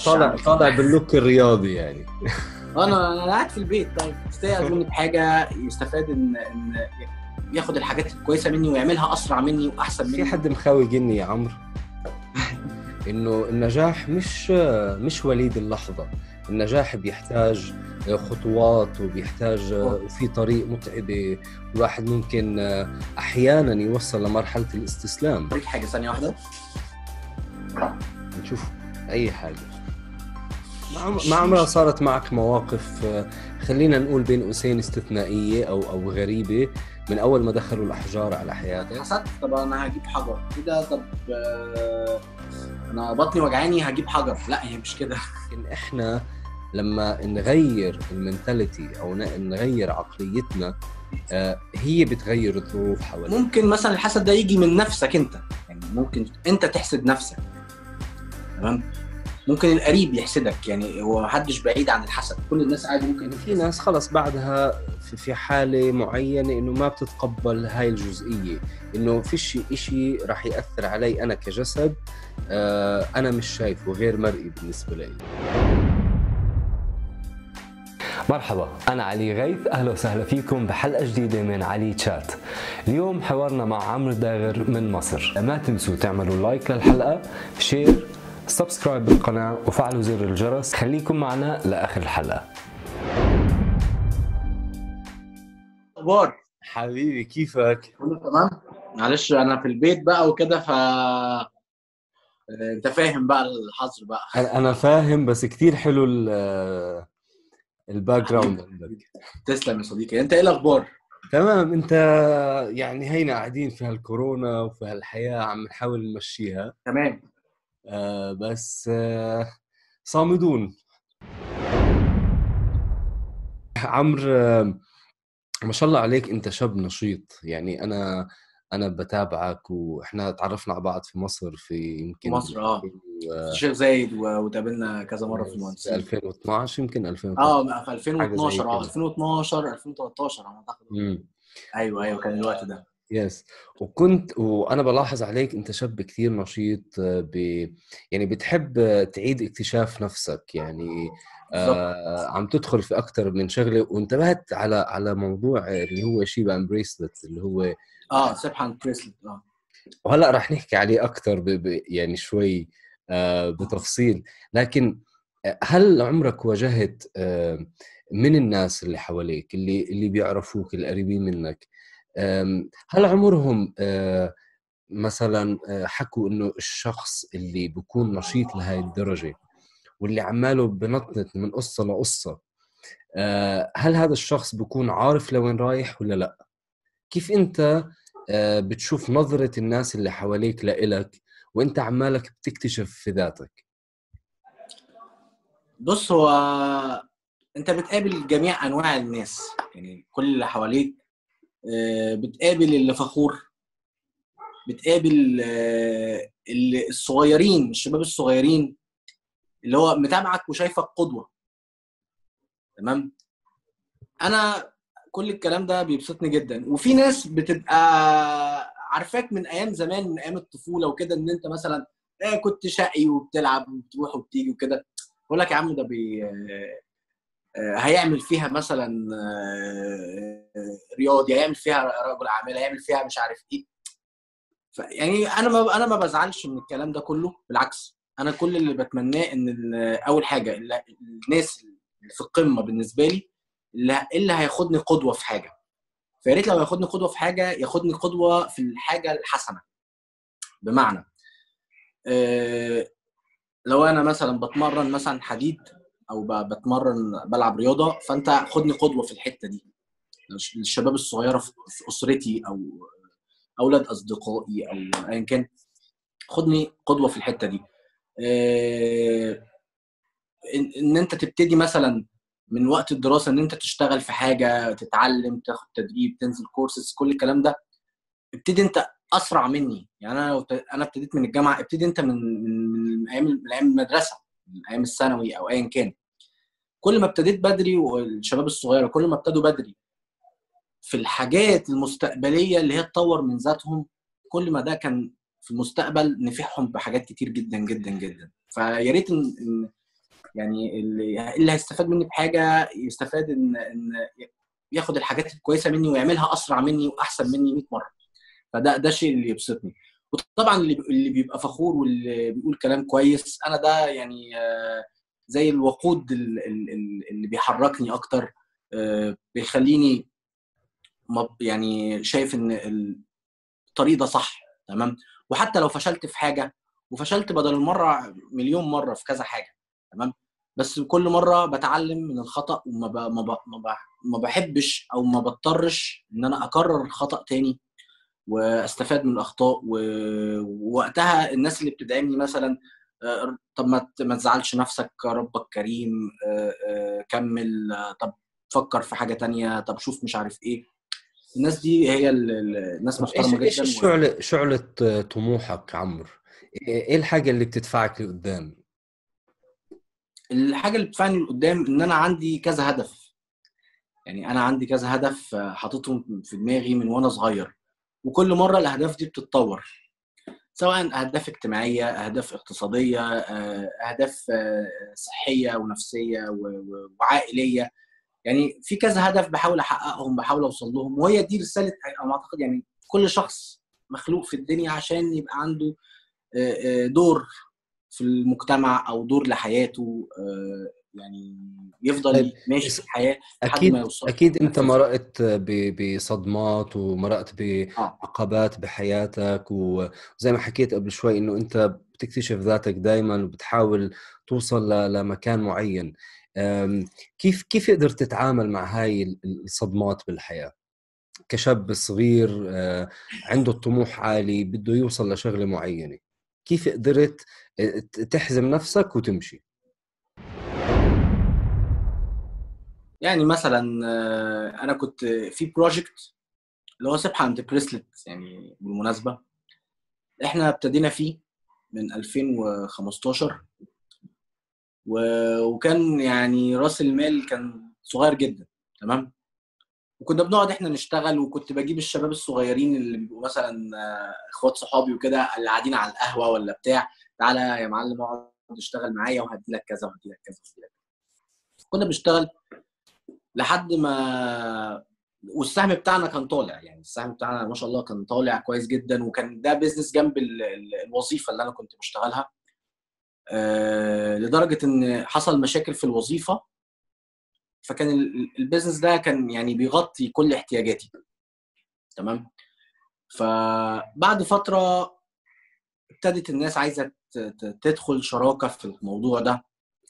طالع طالع باللوك الرياضي يعني انا انا قاعد في البيت طيب يستاهل مني بحاجه يستفاد ان ان ياخد الحاجات الكويسه مني ويعملها اسرع مني واحسن مني في حد مخاوي جني يا عمرو انه النجاح مش مش وليد اللحظه النجاح بيحتاج خطوات وبيحتاج وفي طريق متعبه الواحد ممكن احيانا يوصل لمرحله الاستسلام اوريك حاجه ثانيه واحده نشوف اي حاجه ما عمرها صارت معك مواقف خلينا نقول بين قوسين استثنائيه او او غريبه من اول ما دخلوا الاحجار على حياتك حسدت طب انا هجيب حجر كده طب انا بطني وجعاني هجيب حجر لا هي مش كده لكن احنا لما نغير المنتاليتي او نغير عقليتنا هي بتغير الظروف حوالينا ممكن مثلا الحسد ده يجي من نفسك انت يعني ممكن انت تحسد نفسك تمام ممكن القريب يحسدك يعني هو محدش بعيد عن الحسد كل الناس عادي ممكن في ناس خلص بعدها في حاله معينه انه ما بتتقبل هاي الجزئيه انه فيش إشي راح ياثر علي انا كجسد آه انا مش شايفه غير مرئي بالنسبه لي مرحبا أنا علي غيث أهلا وسهلا فيكم بحلقة جديدة من علي تشات اليوم حوارنا مع عمرو داغر من مصر ما تنسوا تعملوا لايك للحلقة شير سبسكرايب بالقناة وفعلوا زر الجرس خليكم معنا لآخر الحلقة اخبار حبيبي كيفك؟ كله تمام معلش انا في البيت بقى وكده ف انت فاهم بقى الحظر بقى انا فاهم بس كتير حلو الباك جراوند عندك تسلم يا صديقي انت ايه الاخبار؟ تمام انت يعني هينا قاعدين في هالكورونا وفي هالحياه عم نحاول نمشيها تمام آه بس آه صامدون عمرو آه ما شاء الله عليك انت شاب نشيط يعني انا انا بتابعك واحنا تعرفنا على بعض في مصر في يمكن مصر اه في الشيخ زايد وتقابلنا كذا مره في المهندسين 2012 يمكن 2012 اه في 2012 اه 2012 2013 انا اعتقد ايوه ايوه كان الوقت ده يس وكنت وانا بلاحظ عليك انت شاب كثير نشيط ب... يعني بتحب تعيد اكتشاف نفسك يعني آه عم تدخل في اكثر من شغله وانتبهت على على موضوع اللي هو شيبا بريسلت اللي هو اه سبحان بريسلت اه وهلا رح نحكي عليه اكثر ب... ب... يعني شوي آه بتفصيل لكن هل عمرك واجهت آه من الناس اللي حواليك اللي اللي بيعرفوك القريبين منك هل عمرهم مثلا حكوا انه الشخص اللي بيكون نشيط لهي الدرجه واللي عماله بنطنط من قصه لقصه هل هذا الشخص بيكون عارف لوين رايح ولا لا كيف انت بتشوف نظره الناس اللي حواليك لإلك وانت عمالك بتكتشف في ذاتك بص هو انت بتقابل جميع انواع الناس يعني كل اللي حواليك بتقابل اللي فخور بتقابل اللي الصغيرين الشباب الصغيرين اللي هو متابعك وشايفك قدوه تمام انا كل الكلام ده بيبسطني جدا وفي ناس بتبقى عارفاك من ايام زمان من ايام الطفوله وكده ان انت مثلا كنت شقي وبتلعب وبتروح وبتيجي وكده بقول لك يا عم ده بي هيعمل فيها مثلا رياضي هيعمل فيها رجل اعمال هيعمل فيها مش عارف ايه يعني انا ما انا ما بزعلش من الكلام ده كله بالعكس انا كل اللي بتمناه ان اول حاجه الناس اللي في القمه بالنسبه لي اللي هياخدني قدوه في حاجه فيا ريت لو ياخدني قدوه في حاجه ياخدني قدوه في الحاجه الحسنه بمعنى لو انا مثلا بتمرن مثلا حديد او بتمرن بلعب رياضه فانت خدني قدوه في الحته دي الشباب الصغيره في اسرتي او اولاد اصدقائي او ايا كان خدني قدوه في الحته دي ان انت تبتدي مثلا من وقت الدراسه ان انت تشتغل في حاجه تتعلم تاخد تدريب تنزل كورسز كل الكلام ده ابتدي انت اسرع مني يعني انا انا ابتديت من الجامعه ابتدي انت من من ايام من ايام المدرسه من ايام الثانوي او ايا كان كل ما ابتديت بدري والشباب الصغيره كل ما ابتدوا بدري في الحاجات المستقبليه اللي هي تطور من ذاتهم كل ما ده كان في المستقبل نفعهم بحاجات كتير جدا جدا جدا فيا ريت ان يعني اللي اللي هيستفاد مني بحاجه يستفاد ان ان ياخد الحاجات الكويسه مني ويعملها اسرع مني واحسن مني 100 مره فده ده الشيء اللي يبسطني وطبعا اللي اللي بيبقى فخور واللي بيقول كلام كويس انا ده يعني آه، زي الوقود ال- ال- ال- اللي بيحركني اكتر آه، بيخليني مب- يعني شايف ان الطريق ده صح تمام وحتى لو فشلت في حاجه وفشلت بدل المره مليون مره في كذا حاجه تمام بس كل مره بتعلم من الخطا وما ب... ما, ب... ما, ب... ما بحبش او ما بضطرش ان انا اكرر الخطا تاني واستفاد من الاخطاء و... ووقتها الناس اللي بتدعمني مثلا آه، طب ما ت- ما تزعلش نفسك ربك كريم آه، آه، كمل آه، طب فكر في حاجه تانية طب شوف مش عارف ايه الناس دي هي ال- ال- الناس ايش محترمه ايش جدا و... شعلة شعلة طموحك عمرو؟ ايه الحاجة اللي بتدفعك لقدام؟ الحاجه اللي بتدفعني لقدام ان انا عندي كذا هدف يعني انا عندي كذا هدف آه، حاططهم في دماغي من وانا صغير وكل مره الاهداف دي بتتطور سواء اهداف اجتماعيه اهداف اقتصاديه آه، اهداف آه، صحيه ونفسيه و- و- وعائليه يعني في كذا هدف بحاول احققهم بحاول اوصل لهم وهي دي رساله انا اعتقد يعني كل شخص مخلوق في الدنيا عشان يبقى عنده آه، آه، دور في المجتمع او دور لحياته آه، يعني يفضل طيب، ماشي في الحياه لحد اكيد ما يوصل اكيد انت ينفذ. مرقت ب- بصدمات ومرقت اه بعقبات بحياتك وزي ما حكيت قبل شوي انه انت بتكتشف ذاتك دائما وبتحاول توصل ل- لمكان معين أم، كيف كيف قدرت تتعامل مع هاي ال- الصدمات بالحياة كشاب صغير آه، عنده الطموح عالي بده يوصل لشغلة معينة كيف قدرت آه، ت- تحزم نفسك وتمشي يعني مثلا آه، انا كنت في بروجكت اللي هو سبحه انت بريسلت يعني بالمناسبه احنا ابتدينا فيه من 2015 و- وكان يعني راس المال كان صغير جدا تمام وكنا بنقعد احنا نشتغل وكنت بجيب الشباب الصغيرين اللي بيبقوا مثلا آه، اخوات صحابي وكده اللي قاعدين على القهوه ولا بتاع تعالى يا معلم اقعد اشتغل معايا وهدي لك كذا وهدي لك كذا وهدي لك كذا. كنا بنشتغل لحد ما والسهم بتاعنا كان طالع يعني السهم بتاعنا ما شاء الله كان طالع كويس جدا وكان ده بيزنس جنب ال- ال- الوظيفه اللي انا كنت بشتغلها آه، لدرجه ان حصل مشاكل في الوظيفه فكان ال- ال- البيزنس ده كان يعني بيغطي كل احتياجاتي تمام فبعد فتره ابتدت الناس عايزه ت- ت- تدخل شراكه في الموضوع ده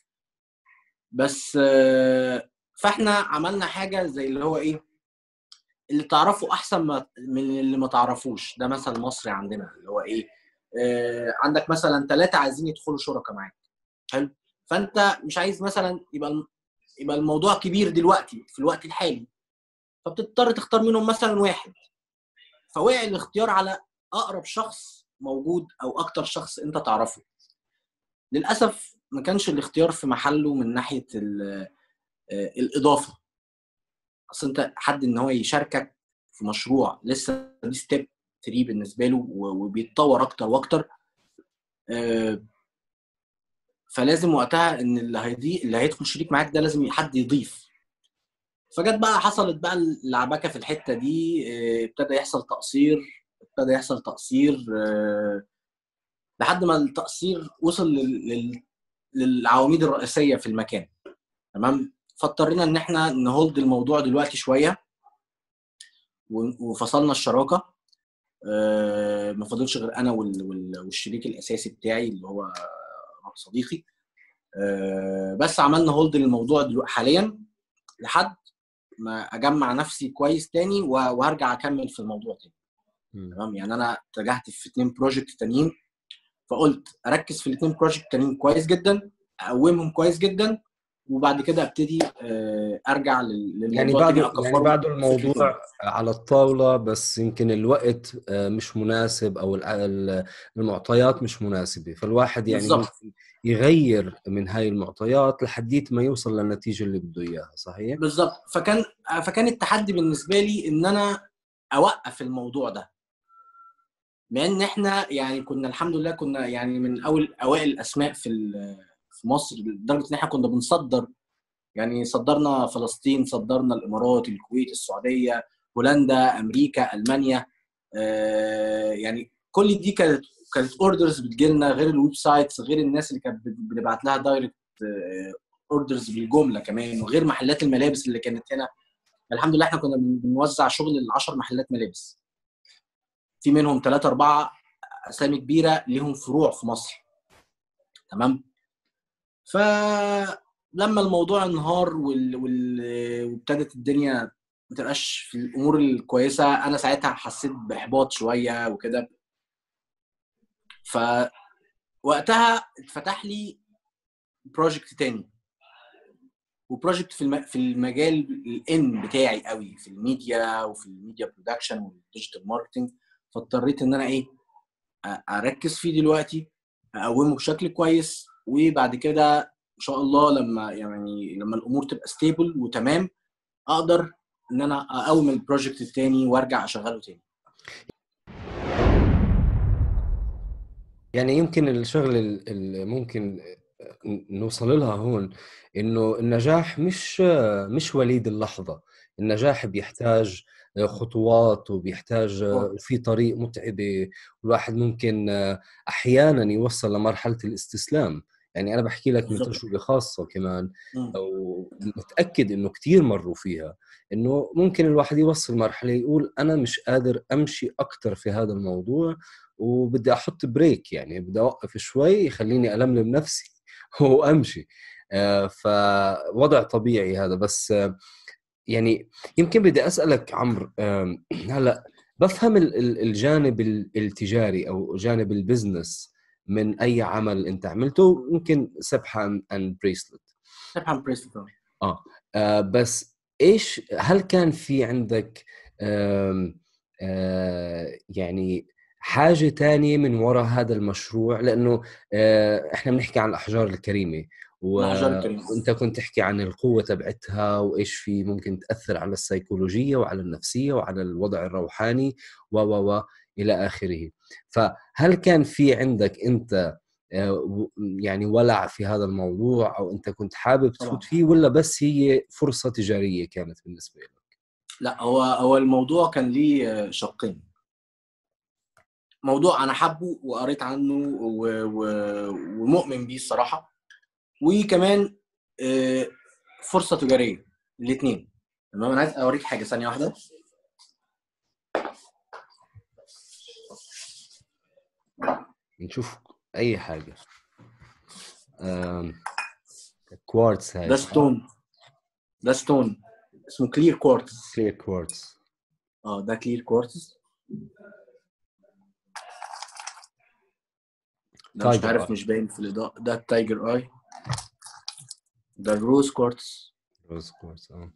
بس آه، فاحنا عملنا حاجه زي اللي هو ايه اللي تعرفه احسن ما من اللي ما تعرفوش ده مثل مصري عندنا اللي هو ايه آه عندك مثلا ثلاثه عايزين يدخلوا شركاء معاك حلو فانت مش عايز مثلا يبقى الم- يبقى الموضوع كبير دلوقتي في الوقت الحالي فبتضطر تختار منهم مثلا واحد فوقع الاختيار على اقرب شخص موجود او اكتر شخص انت تعرفه للاسف ما كانش الاختيار في محله من ناحيه ال- آه، الاضافه اصل انت حد ان هو يشاركك في مشروع لسه دي ستيب 3 بالنسبه له و- وبيتطور اكتر واكتر آه، فلازم وقتها ان اللي هيضيف اللي هيدخل شريك معاك ده لازم حد يضيف فجت بقى حصلت بقى اللعبكه في الحته دي آه، ابتدى يحصل تقصير ابتدى يحصل تقصير آه، لحد ما التقصير وصل لل- لل- للعواميد الرئيسيه في المكان تمام فاضطرينا ان احنا نهولد الموضوع دلوقتي شويه و- وفصلنا الشراكه آه، ما فاضلش غير انا وال- وال- والشريك الاساسي بتاعي اللي هو صديقي آه، بس عملنا هولد للموضوع دلوقتي حاليا لحد ما اجمع نفسي كويس تاني و- وهرجع اكمل في الموضوع تاني مم. تمام يعني انا اتجهت في اتنين بروجكت تانيين فقلت اركز في الاتنين بروجكت تانيين كويس جدا اقومهم كويس جدا وبعد كده ابتدي آه، ارجع لل- للموضوع يعني تاني بعد يعني أكفره بعد بفكرة الموضوع تانية. على الطاولة بس يمكن الوقت آه، مش مناسب أو ال- ال- المعطيات مش مناسبة فالواحد يعني بالظبط. ممكن يغير من هاي المعطيات لحديت ما يوصل للنتيجة اللي بده إياها صحيح؟ بالظبط فكان فكان التحدي بالنسبه لي ان انا اوقف الموضوع ده مع ان احنا يعني كنا الحمد لله كنا يعني من اول اوائل الاسماء في ال- في مصر لدرجه ان احنا كنا بنصدر يعني صدرنا فلسطين صدرنا الامارات الكويت السعوديه هولندا امريكا المانيا آه، يعني كل دي كانت كانت اوردرز بتجيلنا غير الويب سايتس غير الناس اللي كانت بت- بنبعت لها دايركت اوردرز بالجمله كمان وغير محلات الملابس اللي كانت هنا الحمد لله احنا كنا بن- بنوزع شغل ل 10 محلات ملابس في منهم ثلاثة أربعة أسامي كبيرة ليهم فروع في مصر تمام فلما الموضوع انهار وال... وال... وابتدت الدنيا ما تبقاش في الامور الكويسه انا ساعتها حسيت باحباط شويه وكده فوقتها اتفتح لي بروجكت تاني وبروجكت في الم... في المجال الان بتاعي قوي في الميديا وفي الميديا برودكشن والديجيتال ماركتنج فاضطريت ان انا ايه أ- اركز فيه دلوقتي اقومه بشكل كويس وبعد كده ان شاء الله لما يعني لما الامور تبقى ستيبل وتمام اقدر ان انا اقوم البروجكت التاني وارجع اشغله تاني يعني يمكن الشغله اللي ممكن نوصل لها هون انه النجاح مش مش وليد اللحظه النجاح بيحتاج خطوات وبيحتاج وفي طريق متعبه والواحد ممكن احيانا يوصل لمرحله الاستسلام يعني انا بحكي لك من بالضبط. تجربه خاصه كمان مم. ومتاكد انه كثير مروا فيها انه ممكن الواحد يوصل مرحله يقول انا مش قادر امشي اكثر في هذا الموضوع وبدي احط بريك يعني بدي اوقف شوي يخليني الملم نفسي وامشي آه، فوضع طبيعي هذا بس آه، يعني يمكن بدي اسالك عمرو آم، هلا بفهم ال- ال- الجانب ال- التجاري او جانب البزنس من اي عمل انت عملته يمكن سبحه اند بريسلت سبحان بريست طبعاً. آه بس ايش هل كان في عندك آم آه يعني حاجة تانية من وراء هذا المشروع لأنه آه إحنا بنحكي عن الأحجار الكريمة و... الأحجار الكريمة. وأنت كنت تحكي عن القوة تبعتها وإيش في ممكن تأثر على السيكولوجية وعلى النفسية وعلى الوضع الروحاني و و و إلى آخره فهل كان في عندك أنت آه، و- يعني ولع في هذا الموضوع او انت كنت حابب طبعاً. تفوت فيه ولا بس هي فرصه تجاريه كانت بالنسبه لك؟ لا هو هو الموضوع كان ليه شقين موضوع انا حابه وقريت عنه و... و... ومؤمن بيه الصراحه وكمان آه، فرصه تجاريه الاثنين تمام انا عايز اوريك حاجه ثانيه واحده نشوف اي حاجه آم، كوارتز هاي ده ستون ده ستون اسمه كلير كوارتز كلير كوارتز اه ده كلير كوارتز ده مش Tiger عارف Eye. مش باين في الاضاءه ده التايجر اي ده الروز كوارتز روز كوارتز اه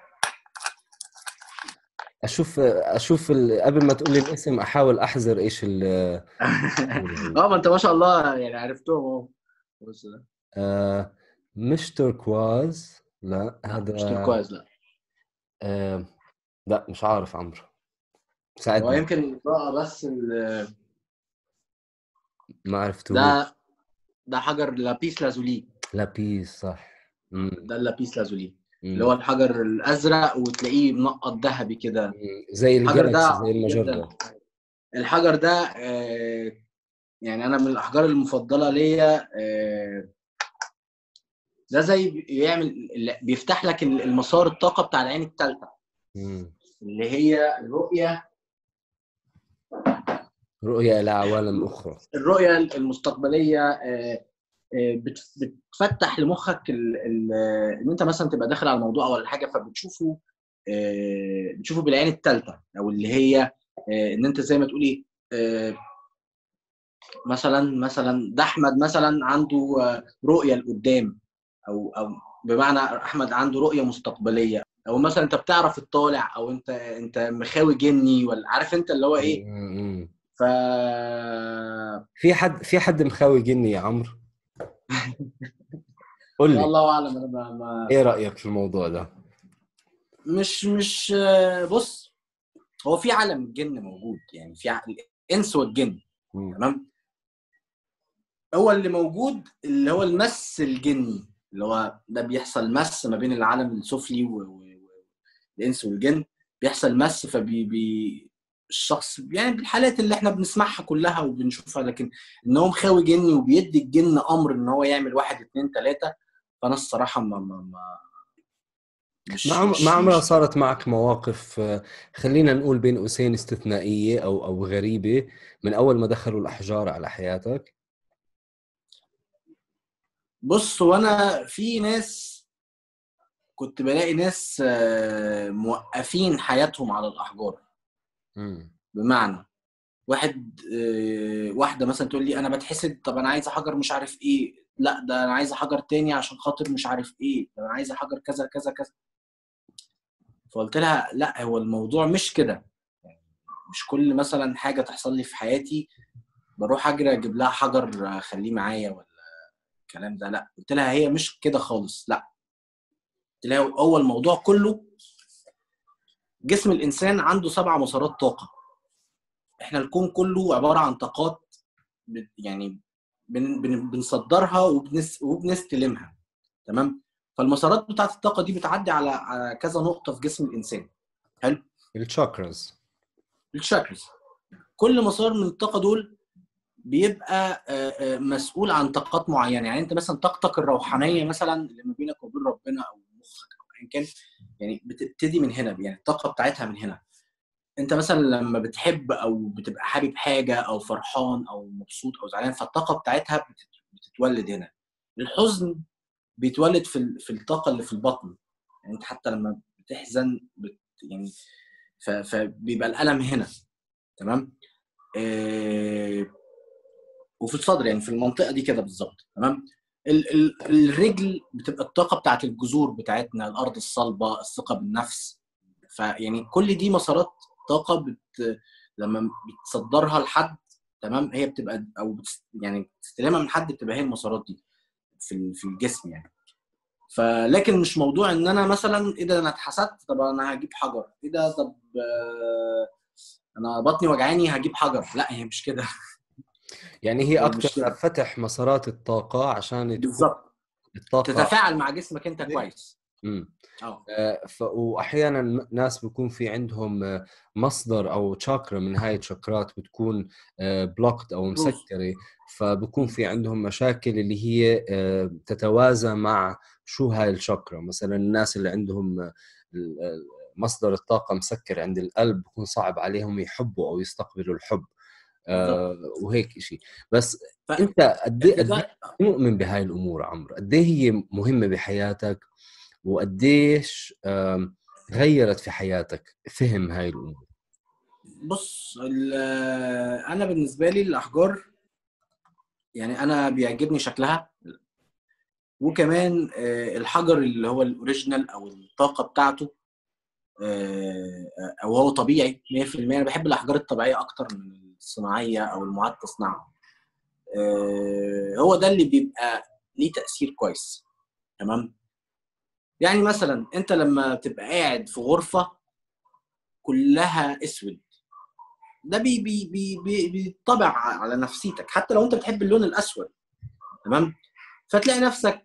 اشوف اشوف ال- قبل ما تقول لي الاسم احاول احذر ايش ال اه ما انت ما شاء الله يعني عرفتهم اهو بص ده آه، مش تركواز لا هذا مش تركواز لا آه، لا مش عارف عمرو هو ساعدني يمكن الاضاءه بس ال- ما عرفته ده ده حجر لابيس لازولي لابيس صح مم. ده اللابيس لازولي مم. اللي هو الحجر الازرق وتلاقيه منقط ذهبي كده مم. زي الحجر الجالكسي ده زي المجرة جداً. الحجر ده آه، يعني انا من الاحجار المفضله ليا آه، ده زي بيعمل بيفتح لك المسار الطاقه بتاع العين الثالثه مم. اللي هي الرؤيه رؤية إلى عوالم أخرى الرؤيه المستقبليه آه، آه، بت- بتفتح لمخك ال- ال- ان انت مثلا تبقى داخل على موضوع ولا حاجه فبتشوفه آه، بتشوفه بالعين الثالثه او اللي هي آه، ان انت زي ما تقولي آه، مثلا مثلا ده احمد مثلا عنده آه، رؤيه لقدام او او بمعنى احمد عنده رؤيه مستقبليه او مثلا انت بتعرف الطالع او انت انت مخاوي جني ولا عارف انت اللي هو ايه مم. مم. ف في حد في حد مخاوي جني يا عمرو قول لي الله اعلم انا ما, ما ايه رأيك في الموضوع ده؟ مش مش آه، بص هو في عالم الجن موجود يعني في ع- الانس والجن مم. تمام هو اللي موجود اللي هو المس الجني اللي هو ده بيحصل مس ما بين العالم السفلي والانس والجن بيحصل مس فبي بي الشخص يعني بالحالات اللي احنا بنسمعها كلها وبنشوفها لكن ان هو مخاوي جني وبيدي الجن امر ان هو يعمل واحد اتنين تلاته فانا الصراحه ما ما, ما مش ما ما عمرها صارت معك مواقف آه، خلينا نقول بين قوسين استثنائيه او او غريبه من اول ما دخلوا الاحجار على حياتك؟ بص وانا في ناس كنت بلاقي ناس آه، موقفين حياتهم على الاحجار بمعنى واحد آه، واحده مثلا تقول لي انا بتحسد طب انا عايزه حجر مش عارف ايه لا ده انا عايزه حجر تاني عشان خاطر مش عارف ايه ده انا عايزه حجر كذا كذا كذا فقلت لها لا هو الموضوع مش كده يعني مش كل مثلا حاجه تحصل لي في حياتي بروح اجري اجيب لها حجر اخليه معايا ولا الكلام ده لا قلت لها هي مش كده خالص لا قلت لها هو الموضوع كله جسم الانسان عنده سبع مسارات طاقه احنا الكون كله عباره عن طاقات يعني بنصدرها وبنس وبنستلمها تمام فالمسارات بتاعت الطاقه دي بتعدي على على كذا نقطه في جسم الانسان حلو الشاكرز الشاكرز كل مسار من الطاقه دول بيبقى مسؤول عن طاقات معينه يعني انت مثلا طاقتك الروحانيه مثلا اللي ما بينك وبين ربنا او مخك او ايا كان يعني بتبتدي من هنا يعني الطاقه بتاعتها من هنا انت مثلا لما بتحب او بتبقى حابب حاجه او فرحان او مبسوط او زعلان فالطاقه بتاعتها بتتولد هنا الحزن بيتولد في في الطاقه اللي في البطن يعني انت حتى لما بتحزن بت يعني فبيبقى الالم هنا تمام آه وفي الصدر يعني في المنطقه دي كده بالظبط تمام ال ال الرجل بتبقى الطاقه بتاعت الجذور بتاعتنا الارض الصلبه الثقه بالنفس فيعني كل دي مسارات طاقه بت لما بتصدرها لحد تمام هي بتبقى او بتست يعني بتستلمها من حد بتبقى هي المسارات دي في في الجسم يعني فلكن مش موضوع ان انا مثلا ايه ده انا اتحسدت طب انا هجيب حجر ايه ده طب انا بطني وجعاني هجيب حجر لا هي مش كده يعني هي اكتر فتح مسارات الطاقه عشان بالظبط الطاقه تتفاعل مع جسمك انت كويس امم آه واحيانا ناس بيكون في عندهم مصدر او تشاكرا من هاي الشاكرات بتكون بلوكت او مسكره فبكون في عندهم مشاكل اللي هي تتوازى مع شو هاي الشاكرا مثلا الناس اللي عندهم مصدر الطاقه مسكر عند القلب بكون صعب عليهم يحبوا او يستقبلوا الحب آه وهيك شيء بس ف... انت قد ايه مؤمن بهاي الامور عمرو قد ايه هي مهمه بحياتك وقديش غيرت في حياتك فهم هاي الامور بص انا بالنسبه لي الاحجار يعني انا بيعجبني شكلها وكمان آه، الحجر اللي هو الاوريجينال او الطاقه بتاعته آه، او هو طبيعي 100% انا بحب الاحجار الطبيعيه اكتر من الصناعيه او المعاد تصنيعها آه، هو ده اللي بيبقى ليه تاثير كويس تمام يعني مثلا انت لما تبقى قاعد في غرفه كلها اسود ده بي بي بي بي بيطبع على نفسيتك حتى لو انت بتحب اللون الاسود تمام فتلاقي نفسك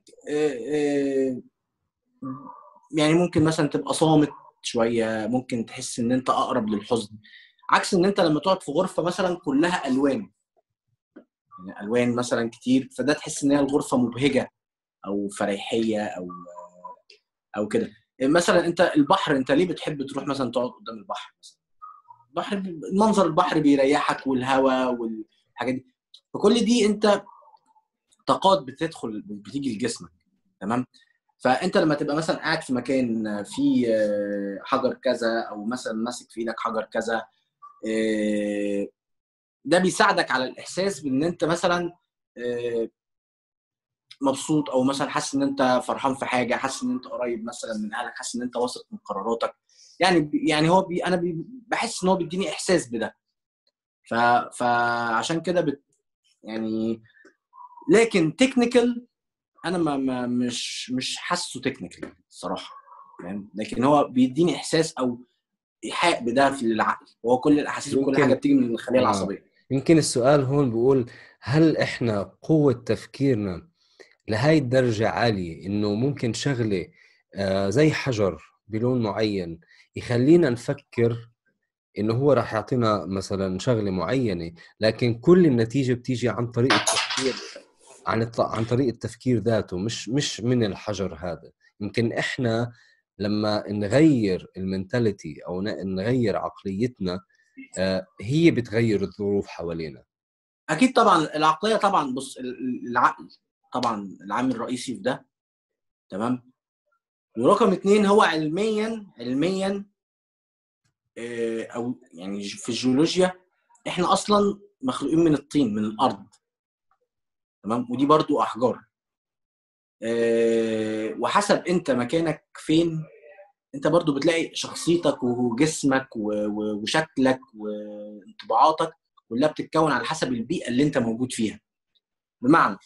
يعني ممكن مثلا تبقى صامت شويه ممكن تحس ان انت اقرب للحزن عكس ان انت لما تقعد في غرفه مثلا كلها الوان يعني الوان مثلا كتير فده تحس ان هي الغرفه مبهجه او فريحيه او او كده مثلا انت البحر انت ليه بتحب تروح مثلا تقعد قدام البحر مثلا البحر منظر البحر بيريحك والهواء والحاجات دي فكل دي انت طاقات بتدخل بتيجي لجسمك تمام فانت لما تبقى مثلا قاعد في مكان فيه حجر كذا او مثلا ماسك في ايدك حجر كذا آه، ده بيساعدك على الاحساس بان انت مثلا آه، مبسوط او مثلا حاسس ان انت فرحان في حاجه حاسس ان انت قريب مثلا من اهلك حاسس ان انت واثق من قراراتك يعني يعني هو بي انا بي بحس ان هو بيديني احساس بده ف فعشان كده بت يعني لكن تكنيكال انا ما, ما مش مش حاسه تكنيكال الصراحه فاهم لكن هو بيديني احساس او ايحاء بده في العقل هو كل الاحاسيس وكل حاجه بتيجي من الخليه آه. العصبيه يمكن السؤال هون بيقول هل احنا قوة تفكيرنا لهاي الدرجة عالية انه ممكن شغلة آه، زي حجر بلون معين يخلينا نفكر انه هو راح يعطينا مثلا شغله معينه لكن كل النتيجه بتيجي عن طريق التفكير عن عن طريق التفكير ذاته مش مش من الحجر هذا يمكن احنا لما نغير المنتاليتي او نغير عقليتنا آه، هي بتغير الظروف حوالينا اكيد طبعا العقليه طبعا بص العقل طبعا العامل الرئيسي في ده تمام ورقم اثنين هو علميا علميا آه، او يعني في الجيولوجيا احنا اصلا مخلوقين من الطين من الارض تمام ودي برضو احجار آه، وحسب انت مكانك فين انت برضو بتلاقي شخصيتك وجسمك وشكلك وانطباعاتك كلها بتتكون على حسب البيئه اللي انت موجود فيها بمعنى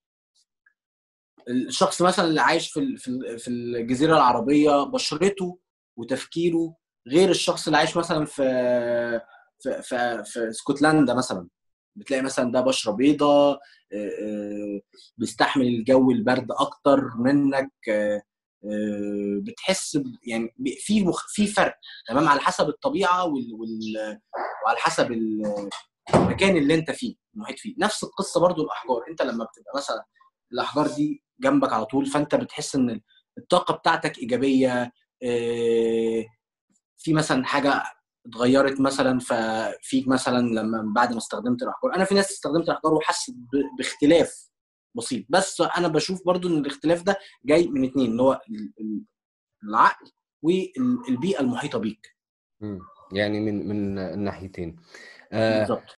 الشخص مثلا اللي عايش في في الجزيره العربيه بشرته وتفكيره غير الشخص اللي عايش مثلا في في في, في اسكتلندا مثلا بتلاقي مثلا ده بشره بيضاء بيستحمل الجو البرد اكتر منك بتحس يعني في مخ... في فرق تمام على حسب الطبيعه وال... وال... وعلى حسب المكان اللي انت فيه المحيط فيه نفس القصه برضو الاحجار انت لما بتبقى مثلا الاحجار دي جنبك على طول فانت بتحس ان الطاقه بتاعتك ايجابيه في مثلا حاجه اتغيرت مثلا ففيك مثلا لما بعد ما استخدمت الاحجار انا في ناس استخدمت الاحجار وحست باختلاف بسيط بس انا بشوف برضو ان الاختلاف ده جاي من اتنين اللي هو العقل والبيئه المحيطه بيك يعني من من الناحيتين آه بالظبط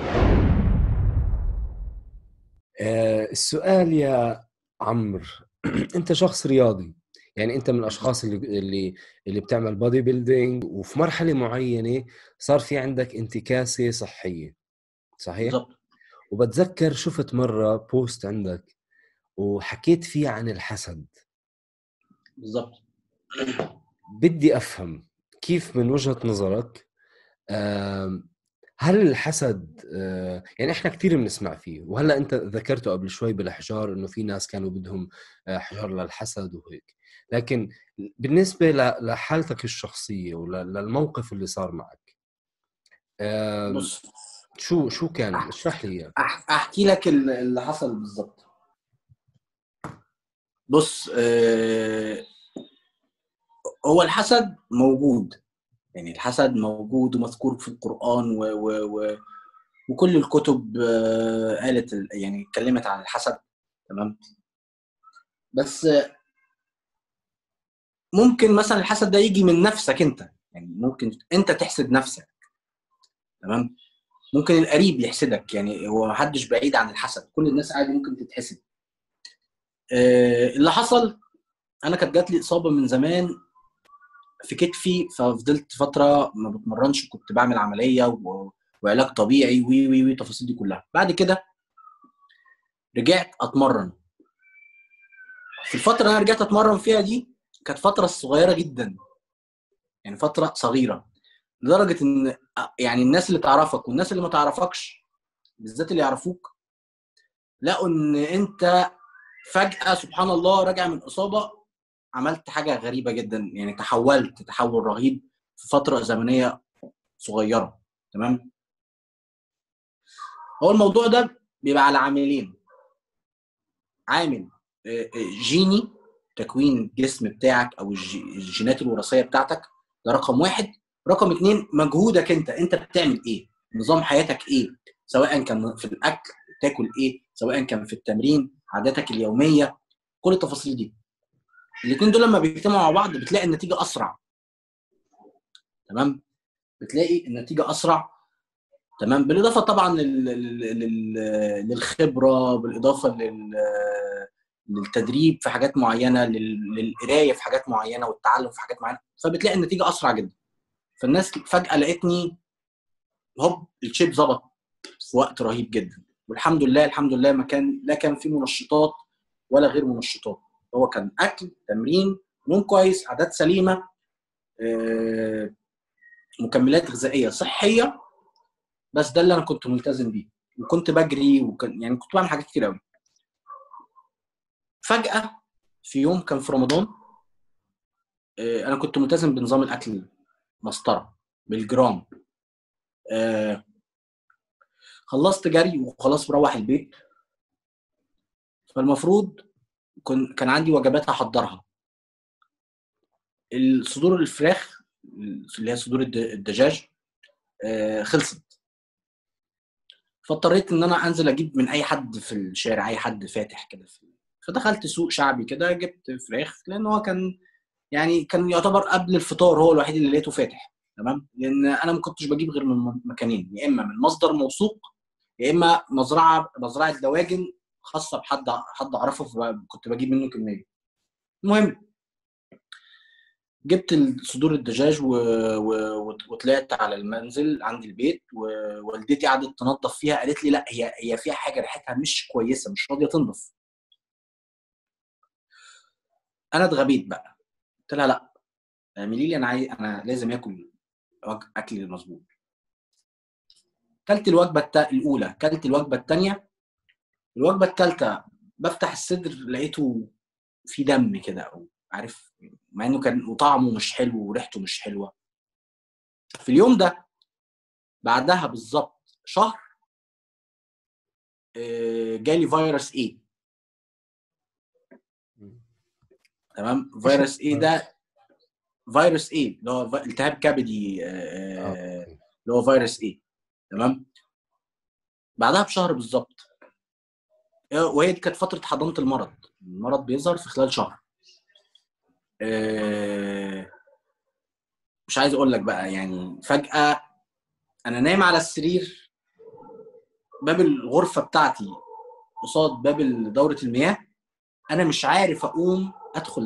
آه السؤال يا عمرو انت شخص رياضي يعني انت من الاشخاص اللي اللي اللي بتعمل بودي بيلدينج وفي مرحله معينه صار في عندك انتكاسه صحيه صحيح بالضبط وبتذكر شفت مره بوست عندك وحكيت فيه عن الحسد بالضبط بدي افهم كيف من وجهه نظرك هل الحسد آه، يعني احنا كثير بنسمع فيه وهلا انت ذكرته قبل شوي بالاحجار انه في ناس كانوا بدهم آه، حجر للحسد وهيك لكن بالنسبه لحالتك الشخصيه وللموقف اللي صار معك بص شو شو كان اشرح لي احكي لك اللي حصل بالظبط بص آه، هو الحسد موجود يعني الحسد موجود ومذكور في القرآن و, و, و وكل الكتب آه، قالت يعني اتكلمت عن الحسد تمام بس ممكن مثلا الحسد ده يجي من نفسك انت يعني ممكن انت تحسد نفسك تمام ممكن القريب يحسدك يعني هو محدش بعيد عن الحسد كل الناس عادي ممكن تتحسد آه، اللي حصل انا كانت جات لي اصابه من زمان في كتفي ففضلت فتره ما بتمرنش كنت بعمل عمليه و... وعلاج طبيعي وي وي وي التفاصيل دي كلها بعد كده رجعت اتمرن في الفتره اللي انا رجعت اتمرن فيها دي كانت فتره صغيره جدا يعني فتره صغيره لدرجه ان يعني الناس اللي تعرفك والناس اللي ما تعرفكش بالذات اللي يعرفوك لقوا ان انت فجاه سبحان الله راجع من اصابه عملت حاجه غريبه جدا يعني تحولت تحول رهيب في فتره زمنيه صغيره تمام هو الموضوع ده بيبقى على عاملين عامل جيني تكوين الجسم بتاعك او الجينات الوراثيه بتاعتك ده رقم واحد رقم اتنين مجهودك انت انت بتعمل ايه نظام حياتك ايه سواء كان في الاكل تاكل ايه سواء كان في التمرين عاداتك اليوميه كل التفاصيل دي الاثنين دول لما بيجتمعوا مع بعض بتلاقي النتيجه اسرع تمام بتلاقي النتيجه اسرع تمام بالاضافه طبعا للخبره بالاضافه للتدريب في حاجات معينه للقرايه في حاجات معينه والتعلم في حاجات معينه فبتلاقي النتيجه اسرع جدا فالناس فجاه لقيتني هوب الشيب ظبط في وقت رهيب جدا والحمد لله الحمد لله ما كان لا كان في منشطات ولا غير منشطات هو كان اكل تمرين نوم كويس عادات سليمه آه، مكملات غذائيه صحيه بس ده اللي انا كنت ملتزم بيه وكنت بجري وكان يعني كنت بعمل حاجات كتير قوي فجاه في يوم كان في رمضان آه، انا كنت ملتزم بنظام الاكل مسطره بالجرام آه، خلصت جري وخلاص مروح البيت فالمفروض كن كان عندي وجبات احضرها الصدور الفراخ اللي هي صدور الد- الدجاج آه، خلصت فاضطريت ان انا انزل اجيب من اي حد في الشارع اي حد فاتح كده في فدخلت سوق شعبي كده جبت فراخ لان هو كان يعني كان يعتبر قبل الفطار هو الوحيد اللي لقيته فاتح تمام لان انا ما كنتش بجيب غير من مكانين يا اما من مصدر موثوق يا اما مزرعه مزرعه دواجن خاصه بحد حد اعرفه فكنت بجيب منه كميه المهم جبت صدور الدجاج و... و... وطلعت على المنزل عندي البيت ووالدتي قعدت تنظف فيها قالت لي لا هي هي فيها حاجه ريحتها مش كويسه مش راضيه تنضف انا اتغبيت بقى قلت لها لا اعملي لي انا عايز انا لازم اكل وج- اكل مظبوط كلت الوجبه التا... الاولى كلت الوجبه الثانيه الوجبه الثالثه بفتح الصدر لقيته في دم كده او عارف مع انه كان وطعمه مش حلو وريحته مش حلوه في اليوم ده بعدها بالظبط شهر آه، جالي فيروس ايه تمام فيروس ايه ده فيروس ايه اللي هو في- التهاب كبدي آه، آه. اللي هو فيروس ايه تمام بعدها بشهر بالظبط وهي دي كانت فتره حضانه المرض المرض بيظهر في خلال شهر آه، مش عايز اقول لك بقى يعني فجاه انا نايم على السرير باب الغرفه بتاعتي قصاد باب دوره المياه انا مش عارف اقوم ادخل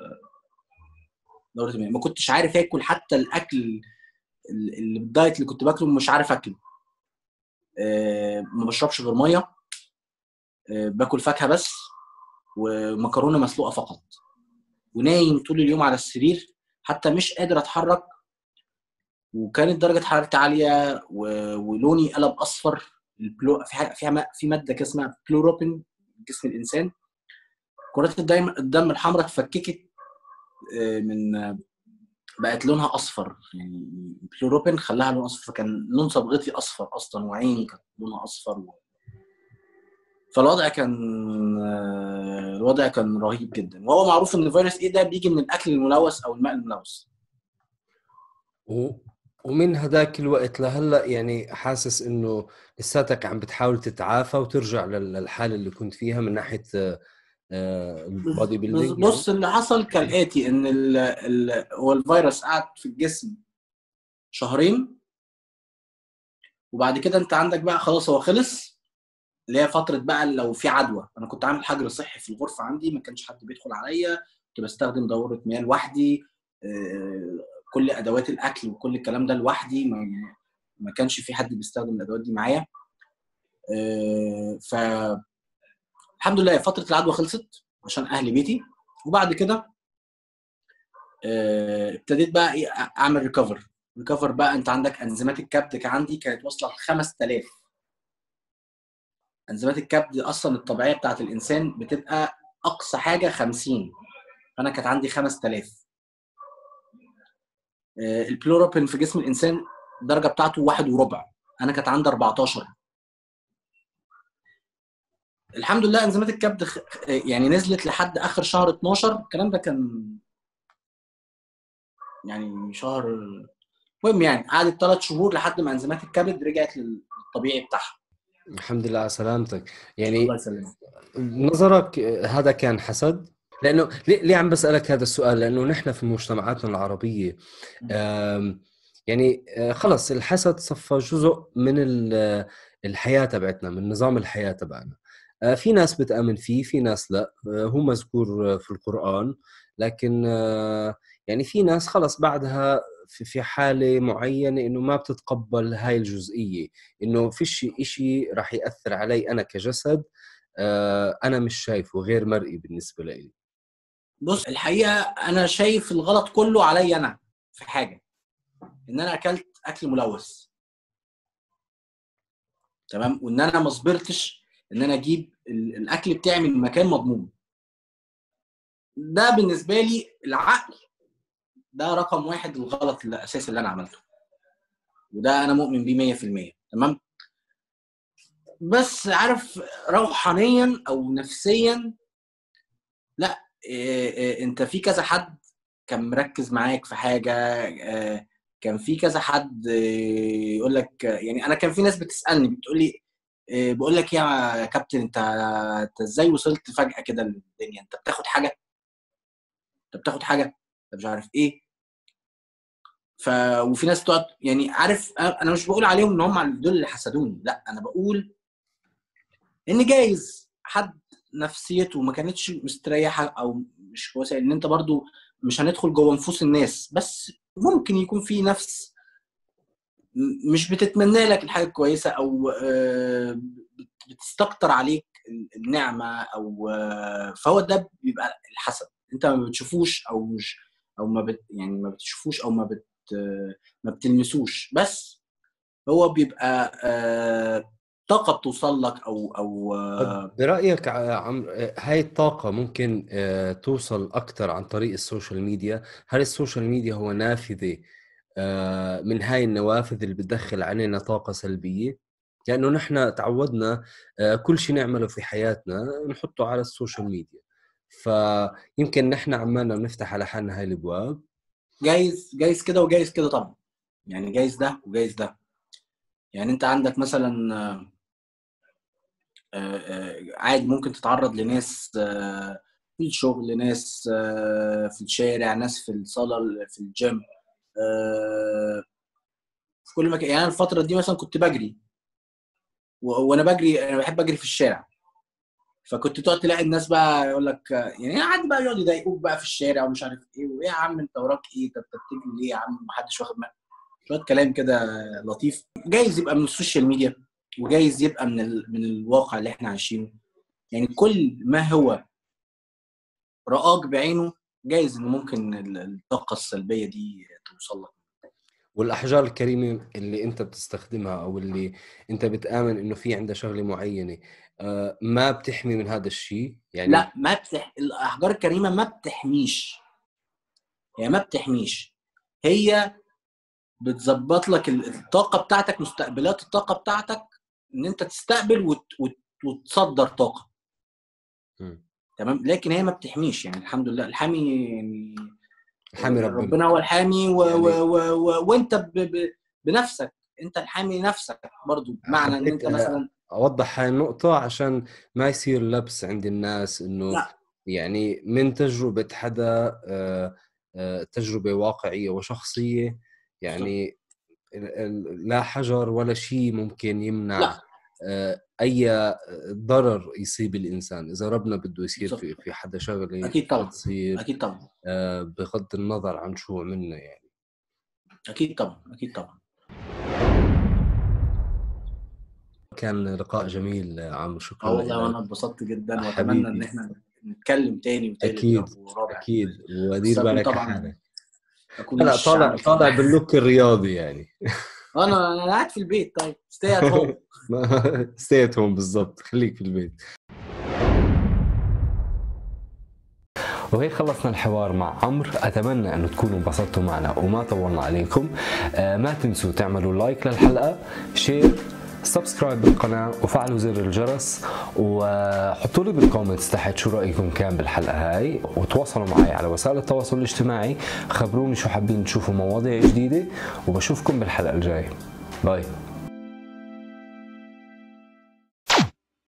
دوره المياه ما كنتش عارف اكل حتى الاكل ال- اللي الدايت اللي كنت باكله مش عارف اكله آه، ما بشربش غير ميه آه، باكل فاكهه بس ومكرونه مسلوقه فقط ونايم طول اليوم على السرير حتى مش قادر اتحرك وكانت درجه حرارتي عاليه و- ولوني قلب اصفر البلو في حاجه فيها ما- في ماده كده اسمها بلوروبين في جسم الانسان كرات الدم الدم الحمراء اتفككت آه، من آه، بقت لونها اصفر يعني بلوروبين خلاها لون اصفر فكان لون صبغتي اصفر اصلا وعيني كانت لونها اصفر و... فالوضع كان آه، الوضع كان رهيب جدا وهو معروف ان فيروس ايه ده بيجي من الاكل الملوث او الماء الملوث و... ومن هذاك الوقت لهلا يعني حاسس انه لساتك عم بتحاول تتعافى وترجع لل- للحاله اللي كنت فيها من ناحيه البودي بيلدينج بص اللي حصل كالاتي ان ال ال هو الفيروس قعد في الجسم شهرين وبعد كده انت عندك بقى خلاص هو خلص اللي هي فتره بقى لو في عدوى انا كنت عامل حجر صحي في الغرفه عندي ما كانش حد بيدخل عليا كنت بستخدم دوره مياه لوحدي آه، كل ادوات الاكل وكل الكلام ده لوحدي ما ما كانش في حد بيستخدم الادوات دي معايا آه، ف الحمد لله فتره العدوى خلصت عشان اهل بيتي وبعد كده آه، ابتديت بقى ايه اعمل ريكفر ريكفر بقى انت عندك انزيمات الكبد كان عندي كانت واصله ل 5000 انزيمات الكبد اصلا الطبيعيه بتاعت الانسان بتبقى اقصى حاجه 50 فانا كانت عندي 5000 آه، البلوروبين في جسم الانسان الدرجه بتاعته واحد وربع انا كانت عندي 14 الحمد لله انزيمات الكبد خ- يعني نزلت لحد اخر شهر 12 الكلام ده كان يعني شهر المهم يعني قعدت ثلاث شهور لحد ما انزيمات الكبد رجعت للطبيعي بتاعها الحمد لله على سلامتك يعني الله يسلمك بنظرك هذا كان حسد؟ لانه ليه, ليه عم بسالك هذا السؤال؟ لانه نحن في مجتمعاتنا العربيه آم، يعني آه، خلص الحسد صفى جزء من ال- الحياه تبعتنا من نظام الحياه تبعنا. آه، في ناس بتامن فيه في ناس لا آه، هو مذكور في القران لكن آه، يعني في ناس خلص بعدها في في حاله معينه انه ما بتتقبل هاي الجزئيه انه فيش إشي راح ياثر علي انا كجسد آه، انا مش شايفه غير مرئي بالنسبه لي بص الحقيقه انا شايف الغلط كله عليا انا في حاجه ان انا اكلت اكل ملوث تمام وان انا ما صبرتش ان انا اجيب ال- الاكل بتاعي من مكان مضمون ده بالنسبه لي العقل ده رقم واحد الغلط الاساسي اللي انا عملته وده انا مؤمن بيه 100% تمام بس عارف روحانيا او نفسيا لا إيه إيه انت في كذا حد كان مركز معاك في حاجه آه، كان في كذا حد إيه، يقول لك يعني انا كان في ناس بتسالني بتقول لي إيه، بقول لك يا كابتن انت انت ازاي وصلت فجاه كده للدنيا انت بتاخد حاجه انت بتاخد حاجه انت مش عارف ايه ف وفي ناس تقعد يعني عارف انا أنا مش بقول عليهم ان هم دول اللي حسدوني لا انا بقول ان جايز حد نفسيته ما كانتش مستريحه او مش كويسه ان انت برضو مش هندخل جوه نفوس الناس بس ممكن يكون في نفس م- مش بتتمنى لك الحاجه الكويسه او آه، بت- بتستكتر عليك النعمه او آه، فهو ده بيبقى الحسد انت ما بتشوفوش او مش او ما بت يعني ما بتشوفوش او ما بت ما بتلمسوش بس هو بيبقى آه، طاقه بتوصل لك او او آه، طب برأيك ع- عم هاي الطاقة ممكن آه، توصل أكثر عن طريق السوشيال ميديا هل السوشيال ميديا هو نافذة آه، من هاي النوافذ اللي بتدخل علينا طاقة سلبية لأنه نحن تعودنا آه، كل شيء نعمله في حياتنا نحطه على السوشيال ميديا فيمكن نحن عمالنا بنفتح على حالنا هاي الأبواب جايز جايز كده وجايز كده طبعا يعني جايز ده وجايز ده يعني انت عندك مثلا آه، آه، آه، عادي ممكن تتعرض لناس آه، في الشغل ناس آه، في الشارع ناس في الصالة في الجيم آه، في كل مكان يعني أنا الفترة دي مثلا كنت بجري و- وانا بجري انا بحب اجري في الشارع فكنت تقعد تلاقي الناس بقى يقول لك يعني قاعد بقى يقعد يضايقوك بقى في الشارع ومش عارف ايه وايه يا عم انت وراك ايه طب انت بتجري ليه يا عم محدش واخد بالك شويه كلام كده لطيف جايز يبقى من السوشيال ميديا وجايز يبقى من ال... من الواقع اللي احنا عايشينه يعني كل ما هو رآك بعينه جايز ان ممكن ال- الطاقه السلبيه دي توصل لك والأحجار الكريمة اللي أنت بتستخدمها أو اللي أنت بتآمن إنه في عندها شغلة معينة آه، ما بتحمي من هذا الشيء يعني لا ما بتح... الاحجار الكريمه ما بتحميش هي ما بتحميش هي بتظبط لك ال- الطاقه بتاعتك مستقبلات الطاقه بتاعتك ان انت تستقبل وت... وت... وتصدر طاقه مم. تمام لكن هي ما بتحميش يعني الحمد لله الحامي يعني حامي ربنا ربنا هو الحامي و... يعني- و... و... و... وانت ب... ب... بنفسك انت الحامي نفسك برضو بمعنى ان حبيت انت مثلا اوضح هاي النقطة عشان ما يصير لبس عند الناس انه لا. يعني من تجربة حدا آه، آه، تجربة واقعية وشخصية يعني ال- ال- لا حجر ولا شيء ممكن يمنع لا. آه، اي ضرر يصيب الانسان اذا ربنا بده يصير بالضبط. في في حدا شغله أكيد طبعاً. تصير اكيد طبعا آه، بغض النظر عن شو عملنا يعني اكيد طبعا اكيد طبعا كان لقاء جميل آه، عم شكرا اه والله لك. وانا اتبسطت جدا واتمنى حبيبي. ان احنا نتكلم تاني وتالت اكيد ورابع اكيد ودير بس أكون بالك على طبعاً حالك اكون هلا مش طالع عامل طالع كده. باللوك الرياضي يعني انا انا قاعد في البيت طيب ستي ات هوم ستيت هوم بالضبط خليك في البيت وهيك خلصنا الحوار مع عمرو اتمنى انه تكونوا انبسطتوا معنا وما طولنا عليكم آه، ما تنسوا تعملوا لايك للحلقه شير سبسكرايب بالقناة وفعلوا زر الجرس وحطوا لي بالكومنتس تحت شو رأيكم كان بالحلقة هاي وتواصلوا معي على وسائل التواصل الاجتماعي خبروني شو حابين تشوفوا مواضيع جديدة وبشوفكم بالحلقة الجاية باي